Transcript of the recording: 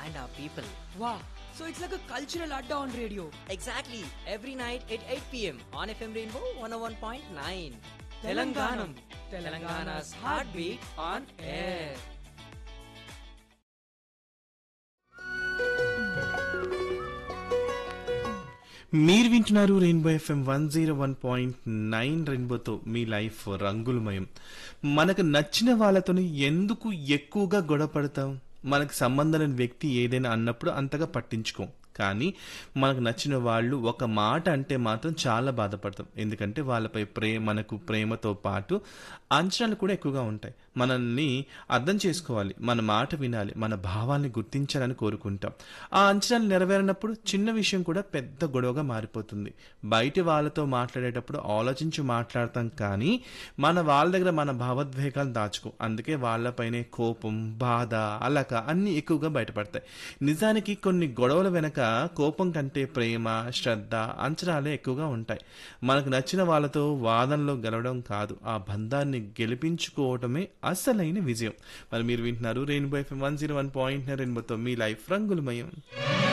and our people. Wow. So it's like a cultural adda on radio. Exactly, every night at 8 pm on FM Rainbow 101.9. Telanganam. Telangana's heartbeat on air. మీరు వింటున్నారు rainbow FM one zero one point nine రెయిన్బోతో మీ life రంగులమయం మనకు నచ్చిన వాళ్ళతోని ఎందుకు ఎక్కువగా గొడవ పడతాం మనకు సంబంధం లేని వ్యక్తి ఏదైనా అన్నప్పుడు అంతగా పట్టించుకోం కానీ మనకు నచ్చిన వాళ్ళు ఒక మాట అంటే మాత్రం చాలా బాధపడతాం ఎందుకంటే వాళ్ళపై ప్రేమ మనకు ప్రేమతో పాటు అంచనాలు కూడా ఎక్కువగా ఉంటాయి మనల్ని అర్థం చేసుకోవాలి మన మాట వినాలి మన భావాల్ని గుర్తించాలని కోరుకుంటాం ఆ అంచనాలు నెరవేరినప్పుడు చిన్న విషయం కూడా పెద్ద గొడవగా మారిపోతుంది బయటి వాళ్ళతో మాట్లాడేటప్పుడు ఆలోచించి మాట్లాడతాం కానీ మన వాళ్ళ దగ్గర మన భావోద్వేగాలు దాచుకో అందుకే వాళ్ళపైనే కోపం బాధ అలక అన్ని ఎక్కువగా బయటపడతాయి నిజానికి కొన్ని గొడవల వెనక కోపం కంటే ప్రేమ శ్రద్ధ అంచనాలే ఎక్కువగా ఉంటాయి మనకు నచ్చిన వాళ్ళతో వాదనలో గెలవడం కాదు ఆ బంధాన్ని గెలిపించుకోవటమే అసలైన విజయం మరి మీరు వింటున్నారు rainbow FM one zero one point రెయిన్బోతో మీ లైఫ్ రంగులమయం